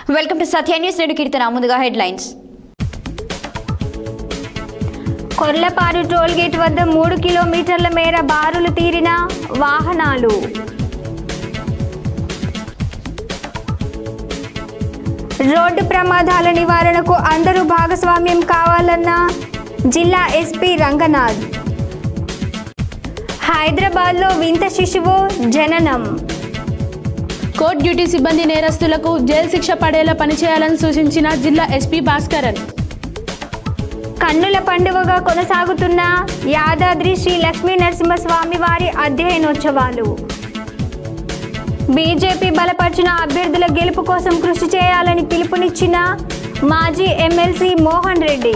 welcome to Satya news నేడు కీర్తన ముందుగా headlines Korlapadu toll gate వద్ద మూడు కిలోమీటర్ల మేర బారులు తీరిన వాహనాలు రోడ్డు ప్రమాదాల నివారణకు అందరూ భాగస్వామ్యం కావాలన్న జిల్లా ఎస్పీ రంగనాథ్ హైదరాబాద్లో వింత శిశువు జననం కోర్ట్ డ్యూటీ సిబ్బంది నేరస్తులకు జైలు శిక్ష పడేలా పనిచేయాలని సూచించిన జిల్లా ఎస్పీ భాస్కరన్ కన్నుల పండుగగా కొనసాగుతున్న యాదాద్రి శ్రీ లక్ష్మీ నరసింహస్వామి వారి అధ్యయనోత్సవాలు బీజేపీ బలపరిచిన అభ్యర్థుల గెలుపు కోసం కృషి చేయాలని పిలుపునిచ్చిన మాజీ ఎమ్మెల్సీ మోహన్ రెడ్డి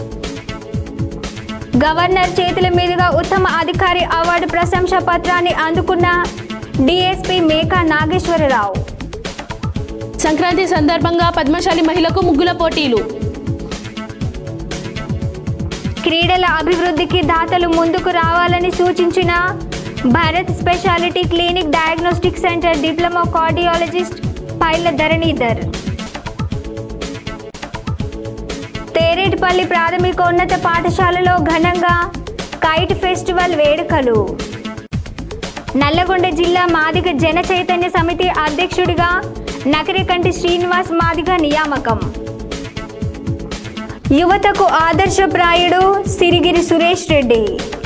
గవర్నర్ చేతుల మీదుగా ఉత్తమ అధికారి అవార్డు ప్రశంసా పత్రాన్ని అందుకున్న డిఎస్పీ మేకా నాగేశ్వరరావు సంక్రాంతి సందర్భంగా పద్మశాలి మహిళకు ముగ్గుల పోటీలు క్రీడల అభివృద్ధికి దాతలు ముందుకు రావాలని సూచించిన Bharat speciality clinic diagnostic centre diploma cardiologist Paila Dharanidhar Teretipalli ప్రాథమికోన్నత పాఠశాలలో ఘనంగా కైట్ ఫెస్టివల్ వేడుకలు నల్లగొండ జిల్లా మాదిగ జన చైతన్య సమితి అధ్యక్షుడిగా నకరికంటి శ్రీనివాస్ మాదిగ నియామకం యువతకు ఆదర్శప్రాయుడు సిరిగిరి సురేష్ రెడ్డి